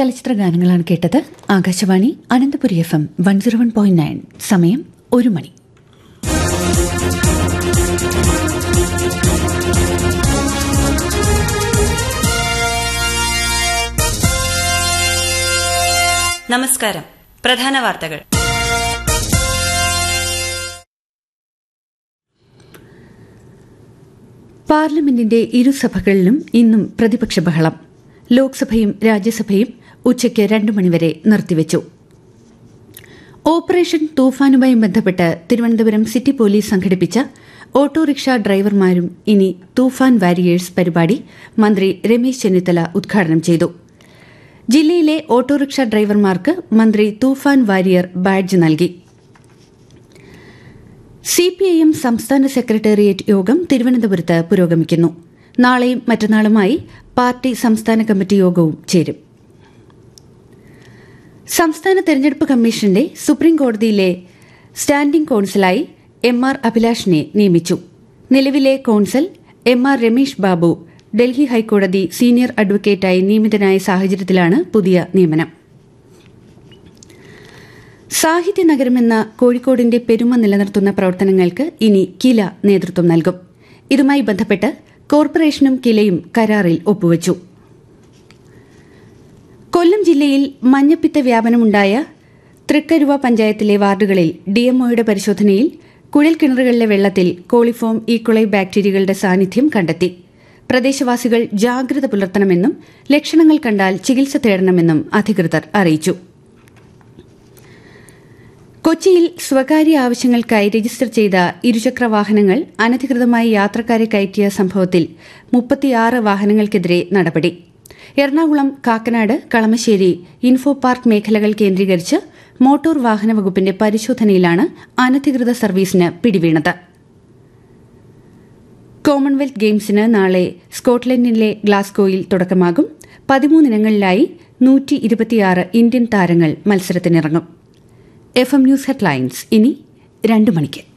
ചലച്ചിത്ര ഗാനങ്ങളാണ് കേട്ടത് Akashvani Ananthapuri F M one zero one point nine സമയം ഒരു മണി നമസ്കാരം പ്രധാന വാർത്തകൾ പാർലമെന്റിന്റെ ഇരുസഭകളിലും ഇന്നും പ്രതിപക്ഷ ബഹളം ലോക്സഭയും രാജ്യസഭയും ഉച്ചയ്ക്ക് രണ്ടു മണിവരെ നിർത്തിവച്ചു ഓപ്പറേഷൻ തൂഫാനുമായി ബന്ധപ്പെട്ട് തിരുവനന്തപുരം സിറ്റി പോലീസ് സംഘടിപ്പിച്ച ഓട്ടോറിക്ഷ ഡ്രൈവർമാരും ഇനി തൂഫാൻ വാരിയേഴ്സ് പരിപാടി മന്ത്രി രമേശ് ചെന്നിത്തല ഉദ്ഘാടനം ചെയ്തു ജില്ലയിലെ ഓട്ടോറിക്ഷ ഡ്രൈവർമാർക്ക് മന്ത്രി തൂഫാൻ വാരിയർ ബാഡ്ജ് നൽകി സിപിഐഎം സംസ്ഥാന സെക്രട്ടേറിയറ്റ് യോഗം തിരുവനന്തപുരത്ത് പുരോഗമിക്കുന്നു നാളെയും മറ്റന്നാളുമായി പാർട്ടി സംസ്ഥാന കമ്മിറ്റി യോഗവും ചേരും സംസ്ഥാന തെരഞ്ഞെടുപ്പ് കമ്മീഷന്റെ സുപ്രീംകോടതിയിലെ സ്റ്റാൻഡിംഗ് കോൺസലായി എം ആർ അഭിലാഷിനെ നിയമിച്ചു നിലവിലെ counsel M R Ramesh Babu Delhi ഹൈക്കോടതി സീനിയർ അഡ്വക്കേറ്റായി നിയമിതനായ സാഹചര്യത്തിലാണ് പുതിയ നിയമനം സാഹിത്യ നഗരമെന്ന കോഴിക്കോടിന്റെ പെരുമ നിലനിർത്തുന്ന പ്രവർത്തനങ്ങൾക്ക് ഇനി കില നേതൃത്വം നൽകും ഇതുമായി ബന്ധപ്പെട്ട് കോർപ്പറേഷനും കിലയും കരാറിൽ ഒപ്പുവച്ചു കൊല്ലം ജില്ലയിൽ മഞ്ഞപ്പിത്ത വ്യാപനമുണ്ടായ തൃക്കരുവ പഞ്ചായത്തിലെ വാർഡുകളിൽ ഡിഎംഒയുടെ പരിശോധനയിൽ കുഴൽക്കിണറുകളിലെ വെള്ളത്തിൽ കോളിഫോം ഈക്കുളൈ ബാക്ടീരിയകളുടെ സാന്നിധ്യം കണ്ടെത്തി പ്രദേശവാസികൾ ജാഗ്രത പുലർത്തണമെന്നും ലക്ഷണങ്ങൾ കണ്ടാൽ ചികിത്സ തേടണമെന്നും അധികൃതർ അറിയിച്ചു കൊച്ചിയിൽ സ്വകാര്യ ആവശ്യങ്ങൾക്കായി രജിസ്റ്റർ ചെയ്ത ഇരുചക്ര വാഹനങ്ങൾ അനധികൃതമായി യാത്രക്കാരെ കയറ്റിയ സംഭവത്തിൽ മുപ്പത്തിയാറ് വാഹനങ്ങൾക്കെതിരെ നടപടി എറണാകുളം കാക്കനാട് കളമശ്ശേരി ഇൻഫോ പാർക്ക് മേഖലകൾ കേന്ദ്രീകരിച്ച് മോട്ടോർ വാഹന വകുപ്പിന്റെ പരിശോധനയിലാണ് അനധികൃത സർവീസിന് പിടിവീണത് കോമൺവെൽത്ത് ഗെയിംസിന് നാളെ സ്കോട്ട്ലൻഡിലെ ഗ്ലാസ്ഗോയിൽ തുടക്കമാകും പതിമൂന്നിനങ്ങളിലായി നൂറ്റി ഇരുപത്തിയാറ് ഇന്ത്യൻ താരങ്ങൾ മത്സരത്തിനിറങ്ങും എഫ് എം ന്യൂസ് ഹെഡ്ലൈൻസ് ഇനി രണ്ട് മണിക്ക്